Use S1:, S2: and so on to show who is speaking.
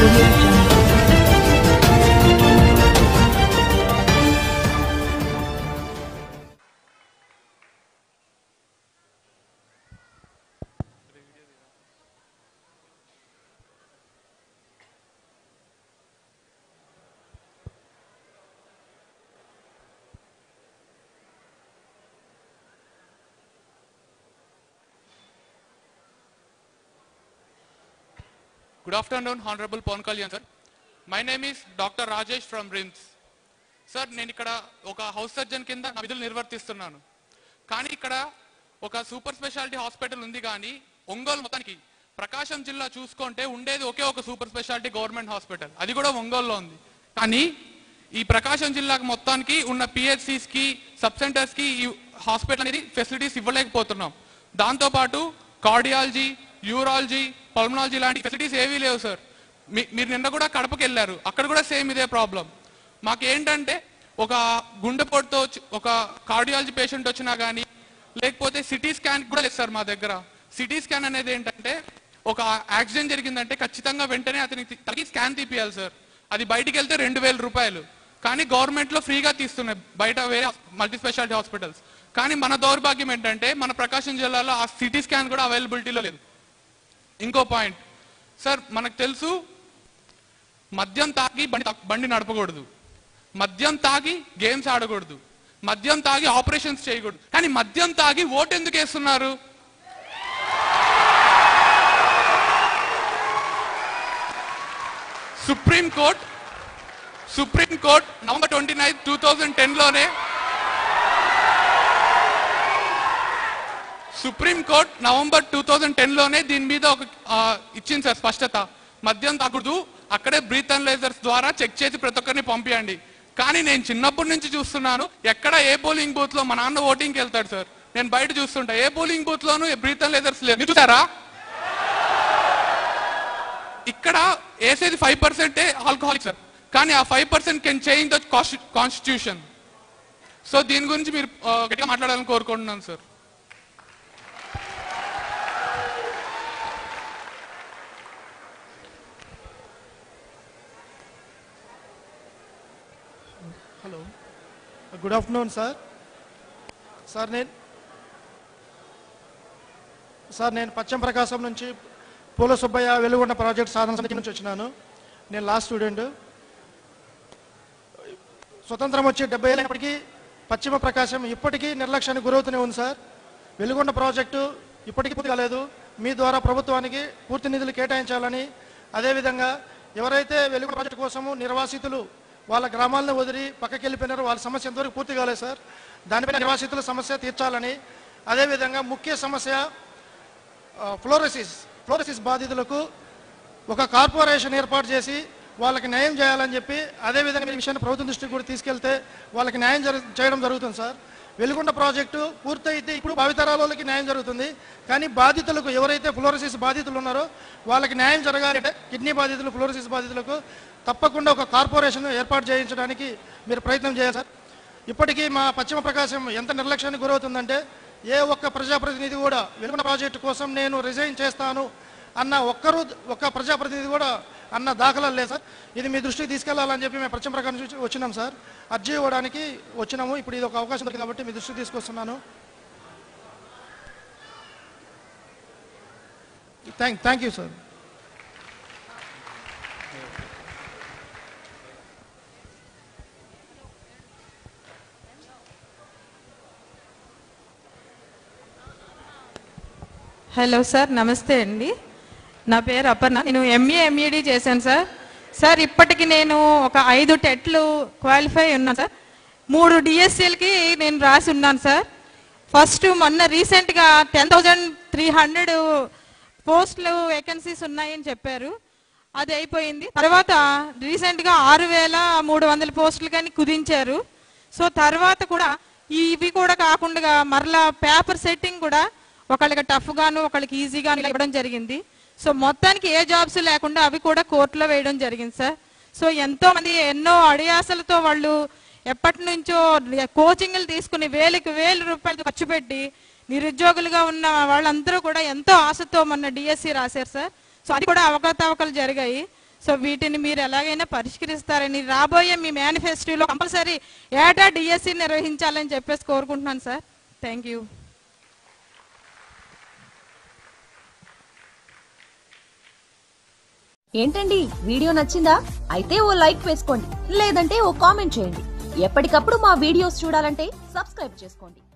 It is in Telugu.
S1: audio jungle.
S2: Good afternoon, Honorable Pawan Kalyan, sir. My name is Dr. Rajesh from RIMS. Sir నేను ఇక్కడ ఒక హౌస్ సర్జన్ కింద నా విధులు నిర్వర్తిస్తున్నాను కానీ ఇక్కడ ఒక సూపర్ స్పెషాలిటీ హాస్పిటల్ ఉంది కానీ ఒంగోలు మొత్తానికి ప్రకాశం జిల్లా చూసుకుంటే ఉండేది ఒకే ఒక సూపర్ స్పెషాలిటీ గవర్నమెంట్ హాస్పిటల్ అది కూడా ఒంగోలులో ఉంది కానీ ఈ ప్రకాశం జిల్లాకు మొత్తానికి ఉన్న పిహెచ్సిస్ కి సబ్ సెంటర్స్ కి ఈ హాస్పిటల్ అనేది ఫెసిలిటీస్ ఇవ్వలేకపోతున్నాం దాంతోపాటు కార్డియాలజీ యూరాలజీ పల్మనాలజీ లాంటి ఫెసిలిటీస్ ఏవీ లేవు సార్ మీ- మీరు నిన్న కూడా కడపకి వెళ్ళారు అక్కడ కూడా సేమ్ ఇదే ప్రాబ్లం మాకేంటంటే ఒక గుండెపోటుతో వచ్చి- ఒక కార్డియాలజీ పేషెంట్ వచ్చినా కానీ లేకపోతే సిటీ స్కాన్ కూడా లేదు సార్ మా దగ్గర సిటీ స్కాన్ అనేది ఏంటంటే ఒక యాక్సిడెంట్ జరిగిందంటే ఖచ్చితంగా వెంటనే అతనికి తగ్గి స్కాన్ తీపియాలి సార్ అది బయటికి వెళ్తే రెండు వేల రూపాయలు కానీ గవర్నమెంట్ లో ఫ్రీగా తీస్తున్నాయి బయట వేరే మల్టీ స్పెషాలిటీ హాస్పిటల్స్ కానీ మన దౌర్భాగ్యం ఏంటంటే మన ప్రకాశం జిల్లాలో ఆ సిటీ స్కాన్ కూడా అవైలబిలిటీలో లేదు ఇంకో పాయింట్ సార్ మనకు తెలుసు మద్యం తాగి బండి తా- బండి నడపకూడదు మద్యం తాగి గేమ్స్ ఆడకూడదు మద్యం తాగి ఆపరేషన్స్ చేయకూడదు కానీ మద్యం తాగి ఓటు ఎందుకు వేస్తున్నారు supreme court supreme court November twenty nine two thousand టెన్లోనే supreme court November two thousand టెన్లోనే దీని మీద ఒక ఆ, ఇచ్చింది సార్ స్పష్టత మద్యం తాకూడదు అక్కడే బ్రీత్ అనలైజర్స్ ద్వారా చెక్ చేసి ప్రతి ఒక్కరిని పంపించండి కానీ నేను చిన్నప్పటి నుంచి చూస్తున్నాను ఎక్కడ ఏ పోలింగ్ బూత్ లో మా నాన్న ఓటింగ్కి వెళ్తాడు సార్ నేను బయట చూస్తుంటా ఏ పోలింగ్ బూత్ లోను బ్రీత్ అనలైజర్స్ లేదు మీరు చూసారా ఇక్కడ వేసేది ఫైవ్ పర్సెంటే ఆల్కహాలిక్ సార్ కానీ ఆ five percent can change the constitution so దీని గురించి మీరు ఆ, గట్టిగా మాట్లాడాలని కోరుకుంటున్నాను sir
S3: hello good afternoon sir sir నేను సార్ నేను పశ్చిమ ప్రకాశం నుంచి పూల సుబ్బయ్య వెలుగొండ ప్రాజెక్ట్ సాధన సమితి నుంచి వచ్చినాను నేను లాస్ట్ స్టూడెంట్ స్వతంత్రం వచ్చి డెబ్బై ఏళ్ళప్పటికీ పశ్చిమ ప్రకాశం ఇప్పటికీ నిర్లక్ష్యానికి గురవుతూనే ఉంది సార్ వెలుగొండ ప్రాజెక్టు ఇప్పటికీ పూర్తి కాలేదు మీ ద్వారా ప్రభుత్వానికి పూర్తి నిధులు కేటాయించాలని అదేవిధంగా ఎవరైతే వెలుగొండ ప్రాజెక్టు కోసము నిర్వాసితులు వాళ్ళ గ్రామాలను వదిలి పక్కకి వెళ్ళిపోయినారో వాళ్ళ సమస్య ఎంతవరకు పూర్తి కాలేదు సార్ దానిపైన నిర్వాసితుల సమస్య తీర్చాలని అదేవిధంగా ముఖ్య సమస్య ఆ, ఫ్లోరోసిస్ ఫ్లోరోసిస్ బాధితులకు ఒక కార్పొరేషన్ ఏర్పాటు చేసి వాళ్ళకి న్యాయం చేయాలని చెప్పి అదేవిధంగా ఈ విషయాన్ని ప్రభుత్వం దృష్టికి కూడా తీసుకెళ్తే వాళ్ళకి న్యాయం జరు చేయడం జరుగుతుంది సార్ వెలుగొండ ప్రాజెక్టు పూర్తయితే ఇప్పుడు భావితరాల వాళ్ళకి న్యాయం జరుగుతుంది కానీ బాధితులకు ఎవరైతే ఫ్లోరోసిస్ బాధితులు ఉన్నారో వాళ్ళకి న్యాయం జరగాలి అంటే కిడ్నీ బాధితులు ఫ్లోరోసిస్ బాధితులకు తప్పకుండా ఒక కార్పొరేషన్ ఏర్పాటు చేయించడానికి మీరు ప్రయత్నం చేయాలి సార్ ఇప్పటికీ మా పశ్చిమ ప్రకాశం ఎంత నిర్లక్ష్యానికి గురవుతుందంటే ఏ ఒక్క ప్రజాప్రతినిధి కూడా వెలుగున ప్రాజెక్టు కోసం నేను రిజైన్ చేస్తాను అన్న ఒక్కరు ఒక్క ప్రజాప్రతినిధి కూడా అన్న దాఖలాలు లేదు సార్ ఇది మీ దృష్టికి తీసుకెళ్లాలని చెప్పి మేము పశ్చిమ ప్రకాశం నుంచి వచ్చినాం సార్ అర్జీ ఇవ్వడానికి వచ్చినాము ఇప్పుడు ఇది ఒక అవకాశం దొరికింది కాబట్టి మీ దృష్టికి తీసుకొస్తున్నాను thank thank you sir
S4: hello sir నమస్తే అండి నా పేరు అపర్ణ నేను ఎంఏ ఎంఈడి చేశాను సార్ సార్ ఇప్పటికి నేను ఒక ఐదు టెట్లు క్వాలిఫై ఉన్నాను సార్ మూడు డిఎస్సీలకి నేను రాసి ఉన్నాను సార్ ఫస్ట్ మొన్న రీసెంట్గా టెన్ థౌజండ్ త్రీ హండ్రెడ్ పోస్టులు వేకెన్సీస్ ఉన్నాయని చెప్పారు అది అయిపోయింది తర్వాత రీసెంట్గా ఆరు వేల మూడు వందల పోస్టులు కానీ కుదించారు సో తర్వాత కూడా ఇవి కూడా కాకుండా మరలా పేపర్ సెట్టింగ్ కూడా ఒకళ్ళకి టఫ్ గాను ఒకళ్ళకి ఈజీగాను ఇవ్వడం జరిగింది సో మొత్తానికి ఏ జాబ్స్ లేకుండా అవి కూడా కోర్టులో వేయడం జరిగింది సార్ సో ఎంతో మంది ఎన్నో అడియాసలతో వాళ్ళు ఎప్పటి నుంచో కోచింగ్లు తీసుకుని వేలకు వేల రూపాయలు ఖర్చు పెట్టి నిరుద్యోగులుగా ఉన్న వాళ్ళందరూ కూడా ఎంతో ఆశతో మొన్న డిఎస్సి రాశారు సార్ సో అది కూడా అవకతవకలు జరిగాయి సో వీటిని మీరు ఎలాగైనా పరిష్కరిస్తారని రాబోయే మీ మేనిఫెస్టోలో కంపల్సరీ ఏటా డిఎస్సి నిర్వహించాలని చెప్పేసి కోరుకుంటున్నాను సార్ థ్యాంక్ యూ
S1: ఏంటండి వీడియో నచ్చిందా అయితే ఓ లైక్ వేసుకోండి లేదంటే ఓ కామెంట్ చేయండి ఎప్పటికప్పుడు మా వీడియోస్ చూడాలంటే సబ్స్క్రైబ్ చేసుకోండి